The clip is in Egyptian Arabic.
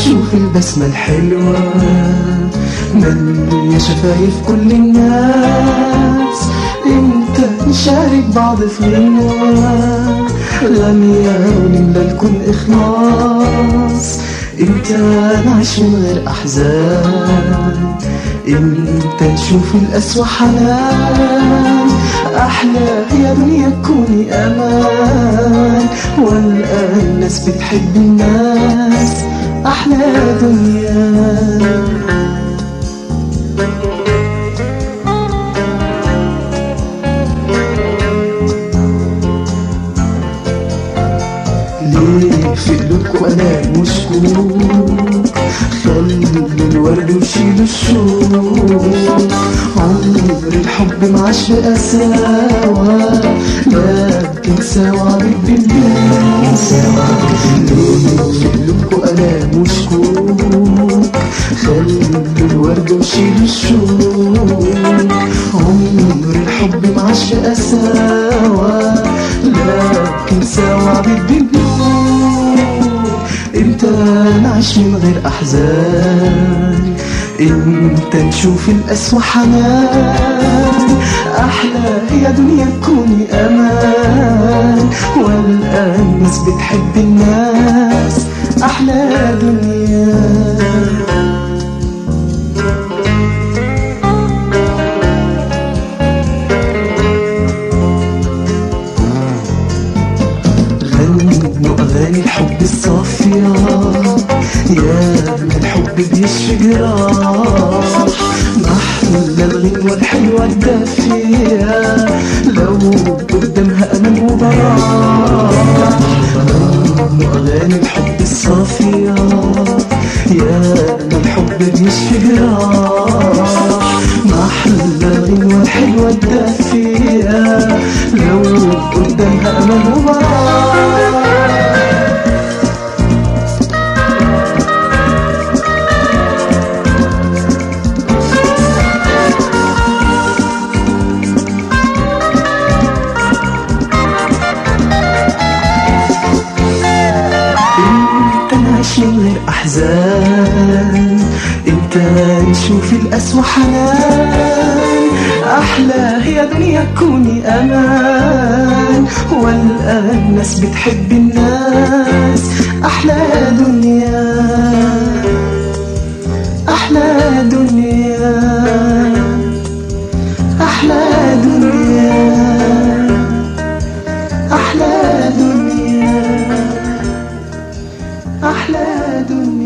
نشوف البسمة الحلوة مليا شفايف كل الناس امتى نشارك بعض في غنوة غنية ونملى الكون إخلاص امتى نعيش من غير أحزان امتى نشوف القسوة حنان أحلى يا دنيا تكوني أمان والآن الناس بتحب الناس أحلى دنيا ليه في قلوبكوا انا مشكوك خلوا الورد وشيلوا الشوق عمر الحب معاش قساوة لكن سوا بالدنيا ليه في قلوبكوا انا مشكوك خلوا الورد وشيلوا الشوق عمر الحب معاش قساوة لكن سوا بالدنيا امتى نعيش من غير احزان امتى نشوف القسوة حنان احلى يا دنيا تكوني امان والان الناس بتحب الناس احلى دنيا غنوا أغاني الحب الصافية يا من الحب بيشفي جراح محلى الغنوة الحلوة الدافية لو قدامها أمل وبراح غنوا أغاني الحب الصافية يا من الحب بيشفي جراح محلى الغنوة الحلوة الدافية لو قدامها أمل وبراح انت نعيش من غير احزان انت نشوف القسوة حنان احلى هي دنيا تكوني امان والان الناس بتحب الناس احلى دنيا احلى دنيا احلى دنيا احلى دنيا أحلى دنيا